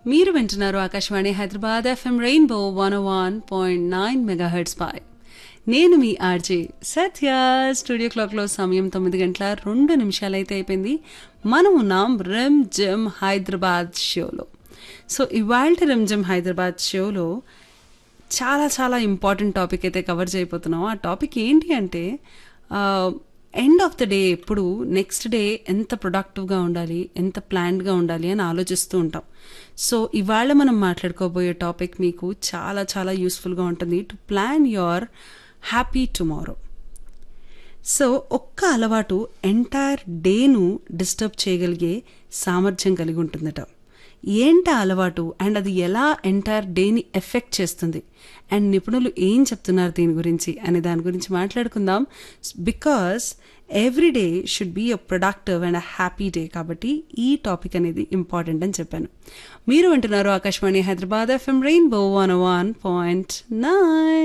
మీరు వింటున్నారు Akashvani Hyderabad FM rainbow one one point nine megahertz పై నేను మీ ఆర్జే సత్య స్టూడియో క్లాక్లో సమయం తొమ్మిది గంటల రెండు నిమిషాలు అయితే అయిపోయింది మనం ఉన్నాం రెమ్ జిమ్ హైదరాబాద్ షోలో సో ఇవాళ రెమ్ జిమ్ హైదరాబాద్ షోలో చాలా చాలా ఇంపార్టెంట్ టాపిక్ అయితే కవర్ చేయబోతున్నాం ఆ టాపిక్ ఏంటి అంటే ఎండ్ ఆఫ్ ద డే ఎప్పుడు నెక్స్ట్ డే ఎంత ప్రొడక్టివ్గా ఉండాలి ఎంత ప్లాన్డ్గా ఉండాలి అని ఆలోచిస్తూ ఉంటాం సో ఇవాళ మనం మాట్లాడుకోబోయే టాపిక్ మీకు చాలా చాలా యూస్ఫుల్గా ఉంటుంది to plan your happy tomorrow so ఒక్క అలవాటు ఎంటైర్ డేను డిస్టర్బ్ చేయగలిగే సామర్థ్యం కలిగి ఉంటుందట ఏంట అలవాటు అండ్ అది ఎలా ఎంటైర్ డేని ఎఫెక్ట్ చేస్తుంది అండ్ నిపుణులు ఏం చెప్తున్నారు దీని గురించి అనే దాని గురించి మాట్లాడుకుందాం because every day should be a productive and a happy day కాబట్టి ఈ టాపిక్ అనేది ఇంపార్టెంట్ అని చెప్పాను మీరు వింటున్నారు Akashvani Hyderabad FM rainbow one one point nine